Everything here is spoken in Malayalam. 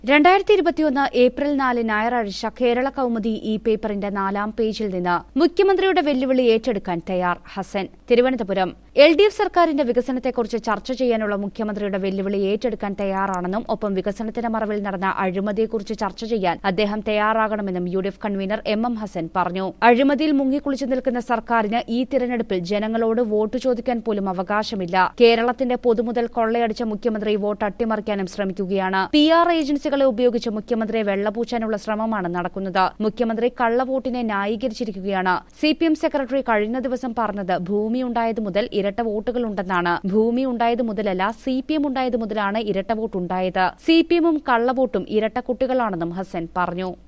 രണ്ടായിരത്തി ഇരുപത്തിയൊന്ന് ഏപ്രിൽ നാല് ഞായറാഴ്ച കേരള കൗമുദി ഈ പേപ്പറിന്റെ നാലാം പേജിൽ നിന്ന് മുഖ്യമന്ത്രിയുടെ വെല്ലുവിളി ഏറ്റെടുക്കാൻ തയ്യാർ Hasan Thiruvananthapuram L D F സർക്കാരിന്റെ വികസനത്തെക്കുറിച്ച് ചർച്ച ചെയ്യാനുള്ള മുഖ്യമന്ത്രിയുടെ വെല്ലുവിളി ഏറ്റെടുക്കാൻ തയ്യാറാണെന്നും ഒപ്പം വികസനത്തിന്റെ മറവിൽ നടന്ന അഴിമതിയെക്കുറിച്ച് ചർച്ച ചെയ്യാൻ അദ്ദേഹം തയ്യാറാകണമെന്നും U D F convener M M Hasan പറഞ്ഞു അഴിമതിയിൽ മുങ്ങിക്കുളിച്ചു നിൽക്കുന്ന സർക്കാരിന് ഈ തിരഞ്ഞെടുപ്പിൽ ജനങ്ങളോട് വോട്ട് ചോദിക്കാൻ പോലും അവകാശമില്ല കേരളത്തിന്റെ പൊതുമുതൽ കൊള്ളയടിച്ച മുഖ്യമന്ത്രി വോട്ട് അട്ടിമറിക്കാനും ശ്രമിക്കുകയാണ് പി ആർ ഏജൻസികളെ ഉപയോഗിച്ച് മുഖ്യമന്ത്രിയെ വെള്ളപൂച്ചാനുള്ള ശ്രമമാണ് നടക്കുന്നത് മുഖ്യമന്ത്രി കള്ളവോട്ടിനെ ന്യായീകരിച്ചിരിക്കുകയാണ് സി പി എം സെക്രട്ടറി കഴിഞ്ഞ ദിവസം പറഞ്ഞത് ഭൂമി ഉണ്ടായത് മുതൽ ഇരട്ട വോട്ടുകൾ ഉണ്ടെന്നാണ് ഭൂമി ഉണ്ടായത് മുതലല്ല സി പി എം ഉണ്ടായത് മുതലാണ് ഇരട്ട വോട്ട് ഉണ്ടായത് സി പി എമ്മും കള്ളവോട്ടും ഇരട്ട കുട്ടികളാണെന്നും ഹസൻ പറഞ്ഞു